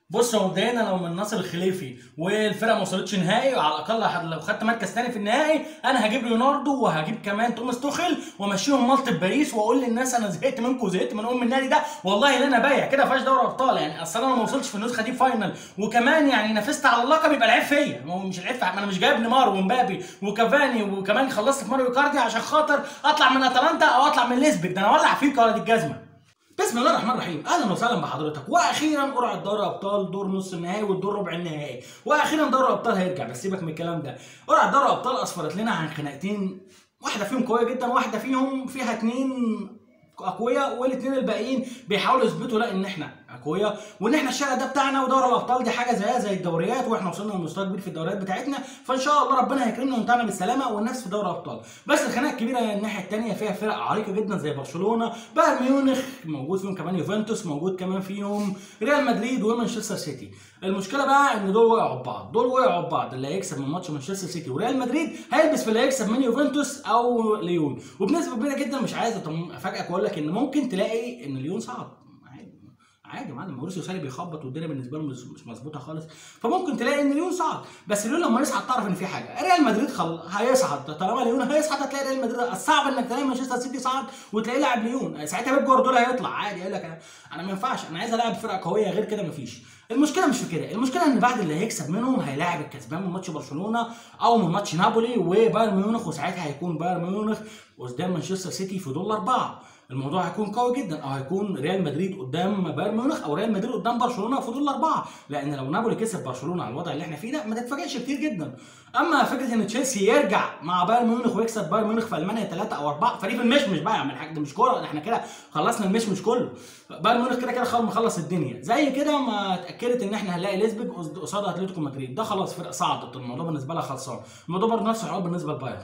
بص هو مبدئيا انا لو من ناصر الخليفي والفرقه ما وصلتش نهائي وعلى الاقل هد- لو خدت مركز تاني في النهائي انا هجيب ليوناردو وهجيب كمان توماس توخيل وامشيهم مالت باريس واقول للناس انا زهقت منكم وزهقت من ام النادي ده والله لا انا بايع كده فاش دوري ابطال يعني اصل انا ما وصلتش في النسخه دي فاينل وكمان يعني نافست على اللقب يبقى العيب فيا ما هو مش العيب في ما انا مش جايب نيمار ومبابي وكافاني وكمان خلصت في ماريو كاردي عشان خاطر اطلع من اتلانتا او اطلع من ليسبك ده انا اولع فيك ولا دي الجزمه بسم الله الرحمن الرحيم اهلا وسهلا بحضرتك واخيرا قرعه دوري ابطال دور نص النهائي والدور ربع النهائي واخيرا دوري ابطال هيرجع بس سيبك من الكلام ده قرعه دوري ابطال اسفرت لنا عن خناقتين واحده فيهم قويه جدا واحده فيهم فيها اتنين اقوياء والاثنين الباقيين بيحاولوا يثبتوا لا ان احنا اقوياء وان احنا الشارع ده بتاعنا ودوري الابطال دي حاجه زيها زي الدوريات واحنا وصلنا لمستوى كبير في الدوريات بتاعتنا فان شاء الله ربنا هيكرمنا ونطلعنا بالسلامه والناس في دوري الابطال بس الخناقه الكبيره الناحيه الثانيه فيها فرق عريقه جدا زي برشلونه بايرن ميونخ موجود فيهم كمان يوفنتوس موجود كمان فيهم ريال مدريد ومانشستر سيتي المشكله بقى ان دول وقعوا ببعض دول وقعوا ببعض اللي هيكسب من ماتش مانشستر سيتي وريال مدريد هيلبس في اللي هيكسب من يوفنتوس او ليون وبنسبه كبيره جدا مش عايز أطم- افاجئك واقول لك ان ممكن تلاقي ان ليون صعد عادي عادي يا معلم ماوريسيو ساري بيخبط والدنيا بالنسبه له مش مش مظبوطه خالص فممكن تلاقي ان ليون صعد بس ليون لما يصعد تعرف ان في حاجه ريال مدريد خل... هيصعد طالما ليون هيصعد هتلاقي ريال مدريد الصعب انك تلاقي مانشستر سيتي صعد وتلاقيه لاعب ليون ساعتها بيب جوارديولا هيطلع عادي يقول لك انا أنا ما ينفعش انا عايز العب فرقه قويه غير كده مفيش المشكله مش في كده المشكله ان بعد اللي هيكسب منهم هيلاعب الكسبان من ماتش برشلونه او من ماتش نابولي وبايرن ميونخ وساعتها هيكون بايرن ميونخ قدام مانشستر سيتي في دول اربعه الموضوع هيكون قوي جدا او هيكون ريال مدريد قدام بايرن ميونخ او ريال مدريد قدام برشلونه في دول الاربعه لان لو نابولي كسب برشلونه على الوضع اللي احنا فيه ده ما تتفاجئش كتير جدا اما فكره ان تشيلسي يرجع مع بايرن ميونخ ويكسب بايرن ميونخ في المانيا ثلاثه او اربعه فريق المشمش بقى يا عم الحاج ده مش كوره ده احنا كده خلصنا المشمش كله بايرن ميونخ كده كده خلاص مخلص الدنيا زي كده ما اتاكدت ان احنا هنلاقي ليزبيج قصد- قصاد اتلتيكو مدريد ده خلاص فرق صعدت الموضوع بالنسبه لها خلصان الموضوع برضه نفس الحوار بالنسبه لبايرن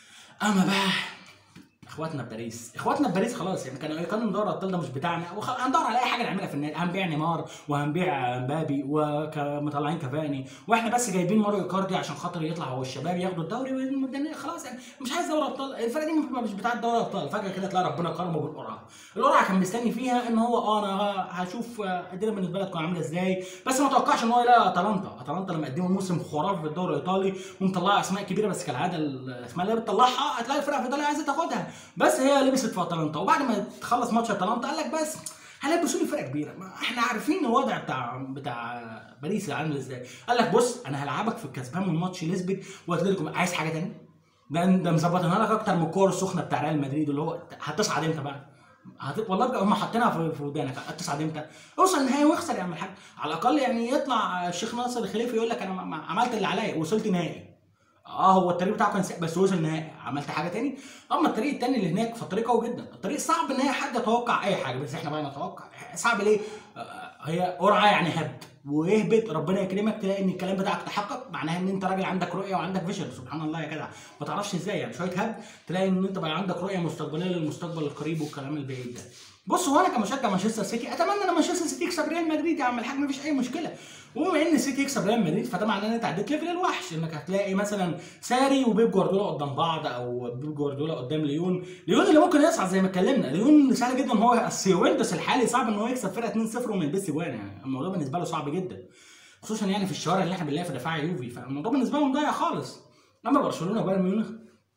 اما بقى اخواتنا في باريس اخواتنا في باريس خلاص يعني كانوا يقارنوا دوري الابطال ده مش بتاعنا وخ... هندور على اي حاجه نعملها في النادي هنبيع نيمار وهنبيع مبابي ومطلعين كافاني واحنا بس جايبين ماريو كاردي عشان خاطر يطلع هو الشباب ياخدوا الدوري والمدنية خلاص يعني مش عايز دوري ابطال الفرقه دي مش بتاعه دوري ابطال فجاه كده تلاقي ربنا كرمه بالقرعه القرعه كان مستني فيها ان هو اه انا هشوف آه، الدنيا بالنسبه لك تكون عامله ازاي بس ما توقعش ان هو يلاقي اتلانتا اتلانتا لما قدموا موسم خرافي في الدوري الايطالي ومطلعه اسماء كبيره بس كالعاده الاسماء اللي بتطلعها هتلاقي الفرقه في ايطاليا عايزه تاخدها بس هي لبست في اتلانتا وبعد ما تخلص ماتش اتلانتا قال لك بس هلبسوا لي فرقه كبيره ما احنا عارفين الوضع بتاع بتاع باريس عامل ازاي قال لك بص انا هلعبك في الكسبان من ماتش ليسبيك واتلتيكو عايز حاجه تاني ده ده مظبطينها لك اكتر من الكور السخنه بتاع ريال مدريد اللي هو هتصعد امتى بقى هت... والله بجد هم حاطينها في في ودانك هتصعد امتى؟ اوصل النهائي واخسر يا عم الحاج على الاقل يعني يطلع الشيخ ناصر الخليفي يقول لك انا ما- ما- عملت اللي عليا وصلت نهائي اه هو الطريق بتاعه كان سيء بس وصل نهائي عملت حاجه تاني اما الطريق التاني اللي هناك فالطريق قوي جدا الطريق صعب ان اي حد يتوقع اي حاجه بس احنا بقى نتوقع صعب ليه آه هي قرعه يعني هبد واهبط ربنا يكرمك تلاقي ان الكلام بتاعك تحقق معناها ان انت راجل عندك رؤيه وعندك فيجن سبحان الله يا جدع ما تعرفش ازاي يعني شويه هبد تلاقي ان انت بقى عندك رؤيه مستقبليه للمستقبل القريب والكلام البعيد ده بص هو انا كمشجع مانشستر سيتي اتمنى ان مانشستر سيتي يكسب ريال مدريد يا عم الحاج مفيش اي مشكله وبما ان السيتي يكسب ريال مدريد فده معناه ان انت عديت ليفل الوحش انك هتلاقي مثلا ساري وبيب جوارديولا قدام بعض او بيب جوارديولا قدام ليون ليون اللي ممكن يصعد زي ما اتكلمنا ليون سهل جدا ان هو السيويندوس الحالي صعب ان هو يكسب فرقه 2-0 وما يلبسش جوان يعني الموضوع بالنسبه له صعب جدا خصوصا يعني في الشوارع اللي احنا بنلاقيها في دفاع يوفي فالموضوع بالنسبه لهم ضايع خالص اما برشلونه وبايرن ميونخ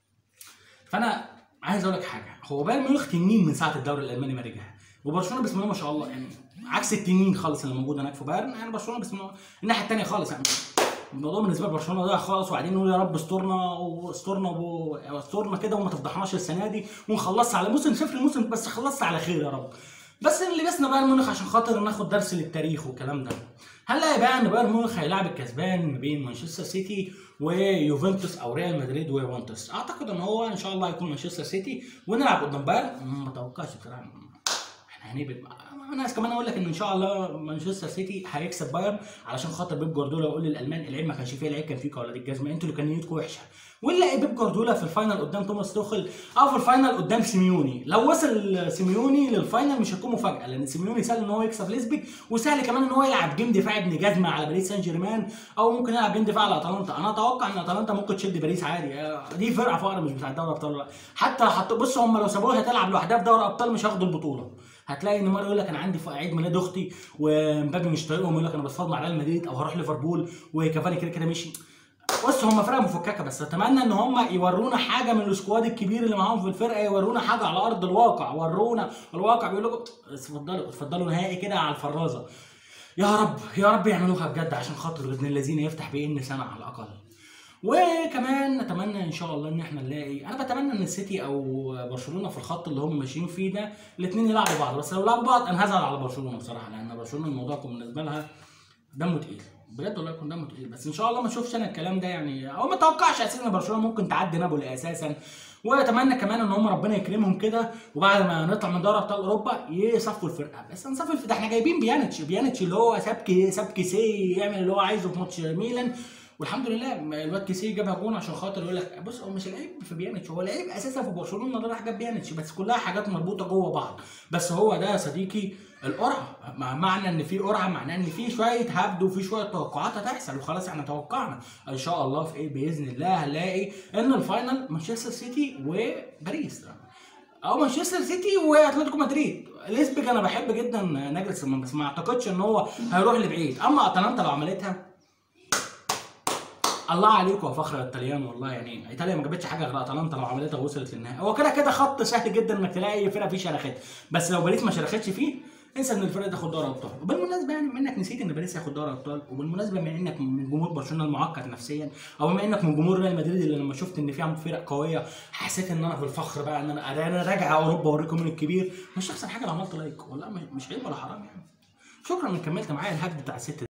فانا عايز اقول لك حاجه هو بايرن ميونخ تنين من ساعه الدوري الالماني ما رجع وبرشلونه بسم الله ما شاء الله يعني عكس التنين خالص اللي موجود هناك في بايرن يعني برشلونه بسم الله الناحيه الثانيه خالص يعني الموضوع بالنسبه لبرشلونه ضايع خالص وقاعدين نقول يا رب استرنا واسترنا و- استرنا كده وما تفضحناش السنه دي ونخلصها على موسم صفر موسم بس خلصها على خير يا رب بس اللي لبسنا بايرن ميونخ عشان خاطر ناخد درس للتاريخ والكلام ده هنلاقي بقى ان بايرن ميونخ هيلاعب الكسبان ما بين مانشستر سيتي ويوفنتوس او ريال مدريد ويوفنتوس اعتقد ان هو ان شاء الله هيكون مانشستر سيتي ونلعب قدام بايرن ما اتوقعش بصراحه احنا هنهبط انا عايز كمان اقول لك ان ان شاء الله مانشستر سيتي هيكسب بايرن علشان خاطر بيب جوارديولا يقول للالمان العيب ما كانش فيه العيب كان فيكم ولا دي الجزمه انتوا اللي كان نيتكم وحشه ونلاقي بيب جوارديولا في الفاينل قدام توماس توخل او في الفاينل قدام سيميوني لو وصل سيميوني للفاينل مش هتكون مفاجاه لان سيميوني سهل ان هو يكسب ليسبيك وسهل كمان ان هو يلعب جيم دفاع ابن جزمه على باريس سان جيرمان او ممكن يلعب جيم دفاع على اتلانتا انا اتوقع ان اتلانتا ممكن تشد باريس عادي آه، دي فرقه فقر مش بتاعت دوري ابطال لا. حتى حتى بص هم لو سابوها تلعب لوحدها في دوري ابطال مش هياخدوا البطوله هتلاقي نيمار يقول لك انا عندي في عيد ميلاد اختي ومبابي مش طايقهم يقول لك انا بتفرج مع ريال مدريد او هروح ليفربول وكافاني كده كده مشي بص هم فرقه مفككه بس اتمنى ان هم يورونا حاجه من السكواد الكبير اللي معاهم في الفرقه يورونا حاجه على ارض الواقع ورونا الواقع بيقول لكم اتفضلوا اتفضلوا نهائي كده على الفرازه يا رب يا رب يعملوها بجد عشان خاطر ابن الذين يفتح بإن سنه على الاقل وكمان نتمنى ان شاء الله ان احنا نلاقي انا بتمنى ان السيتي او برشلونه في الخط اللي هم ماشيين فيه ده الاثنين يلعبوا بعض بس لو لعبوا بعض انا هزعل على برشلونه بصراحه لان برشلونه الموضوع كان بالنسبه لها دمه تقيل بجد والله يكون دمه تقيل بس ان شاء الله ما اشوفش انا الكلام ده يعني او ما اتوقعش اساسا ان برشلونه ممكن تعدي نابولي اساسا واتمنى كمان ان هم ربنا يكرمهم كده وبعد ما نطلع من دوري ابطال اوروبا يصفوا الفرقه بس نصفي الف- ده احنا جايبين بيانيتش بيانيتش اللي هو ساب كي- ساب كيسيه يعمل اللي هو عايزه في ماتش ميلان والحمد لله الواد كيسيه جابها جون عشان خاطر يقول لك بص هو مش العيب في بيانيتش هو العيب اساسا في برشلونه ده راح جاب بيانيتش بس كلها حاجات مربوطه جوه بعض بس هو ده يا صديقي القرعه مع معنى ان في قرعه معناه ان في شويه هبد وفي شويه توقعات هتحصل وخلاص احنا توقعنا ان شاء الله في ايه باذن الله هنلاقي ان الفاينل مانشستر سيتي وباريس او مانشستر سيتي واتلتيكو مدريد ليسبيك انا بحب جدا ناجلسمان بس ما اعتقدش ان هو هيروح لبعيد اما اتلانتا لو عملتها الله عليكم يا فخر الطليان والله يعني ايطاليا ما جابتش حاجه غير اتلانتا لو عملتها وصلت للنهائي هو كده كده خط سهل جدا انك تلاقي اي فرقه فيه شرخت بس لو باريس ما شرختش فيه انسى ان الفرقه تاخد دوري ابطال وبالمناسبه يعني بما انك نسيت ان باريس ياخد دوري ابطال وبالمناسبه بما انك من جمهور برشلونه المعقد نفسيا او بما انك من جمهور ريال مدريد اللي لما شفت ان في فرق قويه حسيت ان انا في الفخر بقى ان انا انا راجع اوروبا اوريكم من الكبير مش احسن حاجه لو عملت لايك والله مش عيب ولا حرام يعني شكرا انك كملت معايا الهبد بتاع الست